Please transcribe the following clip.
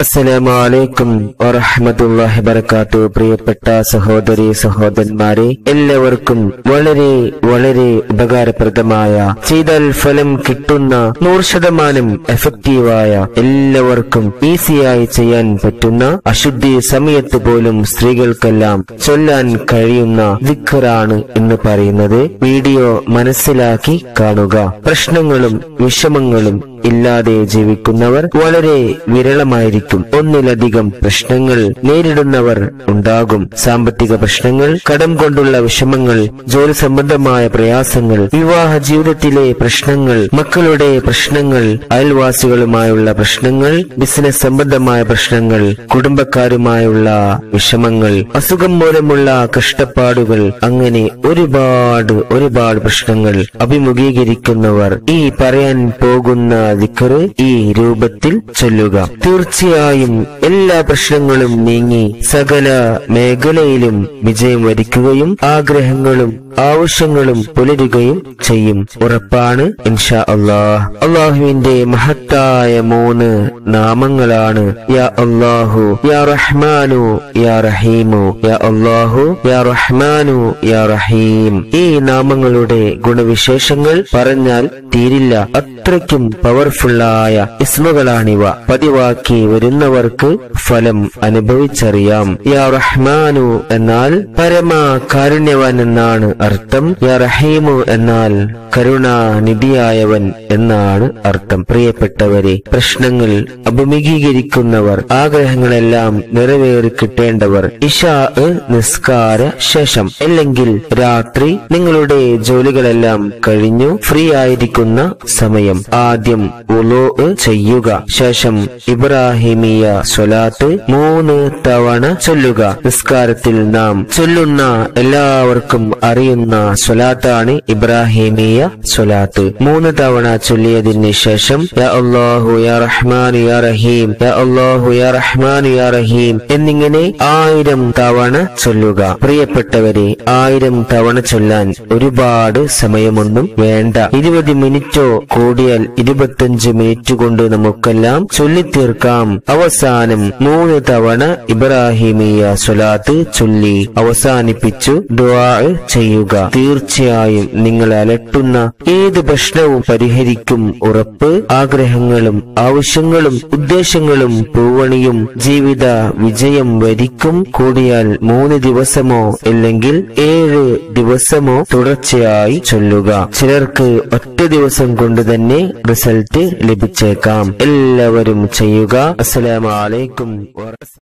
അസ്സലാമലൈക്കും വറഹമത്തുല്ലാഹി വബർക്കാത്തു പ്രിയപ്പെട്ട സഹോദരി സഹോദരന്മാരെ എല്ലാവർക്കും വളരെ വളരെ ഉപകാരപ്രദമായ ചെയ്താൽ ഫലം കിട്ടുന്ന നൂറ് ശതമാനം എഫക്റ്റീവായ എല്ലാവർക്കും ഈസിയായി ചെയ്യാൻ പറ്റുന്ന അശുദ്ധി സമയത്ത് പോലും സ്ത്രീകൾക്കെല്ലാം ചൊല്ലാൻ കഴിയുന്ന ദിക്കറാണ് എന്ന് പറയുന്നത് വീഡിയോ മനസ്സിലാക്കി കാണുക പ്രശ്നങ്ങളും വിഷമങ്ങളും ഇല്ലാതെ ജീവിക്കുന്നവർ വളരെ വിരളമായിരിക്കും ഒന്നിലധികം പ്രശ്നങ്ങൾ നേരിടുന്നവർ ഉണ്ടാകും സാമ്പത്തിക പ്രശ്നങ്ങൾ കടം കൊണ്ടുള്ള വിഷമങ്ങൾ ജോലി സംബന്ധമായ പ്രയാസങ്ങൾ വിവാഹ ജീവിതത്തിലെ പ്രശ്നങ്ങൾ മക്കളുടെ പ്രശ്നങ്ങൾ അയൽവാസികളുമായുള്ള പ്രശ്നങ്ങൾ ബിസിനസ് സംബന്ധമായ പ്രശ്നങ്ങൾ കുടുംബക്കാരുമായുള്ള വിഷമങ്ങൾ അസുഖം മൂലമുള്ള കഷ്ടപ്പാടുകൾ അങ്ങനെ ഒരുപാട് ഒരുപാട് പ്രശ്നങ്ങൾ അഭിമുഖീകരിക്കുന്നവർ ഈ പറയാൻ പോകുന്ന ദിക്കറ് ഈ രൂപത്തിൽ ചൊല്ലുക തീർച്ചയായും എല്ലാ പ്രശ്നങ്ങളും നീങ്ങി സകല മേഖലയിലും വിജയം വരിക്കുകയും ആഗ്രഹങ്ങളും ആവശ്യങ്ങളും പുലരുകയും ചെയ്യും ഉറപ്പാണ് ഇൻഷാ അള്ളാഹ് അള്ളാഹുവിന്റെ മഹത്തായ മൂന്ന് നാമങ്ങളാണ് യാ അള്ളാഹു യാ റഹ്മാനു യാ റഹീമു യാ അള്ളാഹു യാ റഹ്മാനു യാ റഹീം ഈ നാമങ്ങളുടെ ഗുണവിശേഷങ്ങൾ പറഞ്ഞാൽ തീരില്ല അത്രയ്ക്കും പവർഫുള്ളായ ഇസ്മുകളാണിവ പതിവാക്കി വരുന്നവർക്ക് ഫലം അനുഭവിച്ചറിയാം യാ റഹ്മാനു എന്നാൽ പരമ കാരുണ്യവൻ എന്നാണ് അർത്ഥം യാ റഹീമു എന്നാൽ കരുണാനിധിയായവൻ എന്നാണ് അർത്ഥം പ്രിയപ്പെട്ടവരെ പ്രശ്നങ്ങൾ അഭിമുഖീകരിക്കുന്നവർ ആഗ്രഹങ്ങളെല്ലാം നിറവേറി കിട്ടേണ്ടവർ ഇഷാ നിസ്കാര ശേഷം അല്ലെങ്കിൽ രാത്രി നിങ്ങളുടെ ജോലികളെല്ലാം കഴിഞ്ഞു ഫ്രീ ആയിരിക്കുന്ന സമയം ആദ്യം ഉലോ ചെയ്യുക ശേഷം ഇബ്രാഹിമിയ സ്വലാത്ത് മൂന്ന് തവണ ചൊല്ലുക നിസ്കാരത്തിൽ നാം ചൊല്ലുന്ന എല്ലാവർക്കും അറിയുന്ന സ്വലാത്താണ് ഇബ്രാഹിമിയ സ്വലാത്ത് മൂന്ന് തവണ ചൊല്ലിയതിന് ശേഷം യാ അല്ലാഹു യാ റഹ്മാൻ യാ റഹീം യാ അല്ലാഹു യാ റഹ്മാൻ യാ റഹീം എന്നിങ്ങനെ ആയിരം തവണ ചൊല്ലുക പ്രിയപ്പെട്ടവരെ ആയിരം തവണ ചൊല്ലാൻ ഒരുപാട് സമയമൊന്നും വേണ്ട ഇരുപത് മിനിറ്റോ കൂടിയാൽ ഇരുപത്തഞ്ച് മിനിറ്റ് കൊണ്ട് നമുക്കെല്ലാം ചൊല്ലിത്തീർക്കാം അവസാനം മൂന്ന് തവണ ഇബ്രാഹിമിയ സ്വലാത്ത് ചൊല്ലി അവസാനിപ്പിച്ചു ദുആ ചെയ്യുക തീർച്ചയായും നിങ്ങൾ അലട്ടുന്ന ഏത് പ്രശ്നവും പരിഹരിക്കും ഉറപ്പ് ആഗ്രഹങ്ങളും ആവശ്യങ്ങളും ഉദ്ദേശങ്ങളും പൂവണിയും ജീവിത വിജയം വരിക്കും കൂടിയാൽ മൂന്ന് ദിവസമോ അല്ലെങ്കിൽ ഏഴ് ദിവസമോ തുടർച്ചയായി ചൊല്ലുക ചിലർക്ക് ഒറ്റ ദിവസം കൊണ്ട് തന്നെ റിസൾട്ട് ലഭിച്ചേക്കാം എല്ലാവരും ചെയ്യുക അസ്സലാമലൈക്കും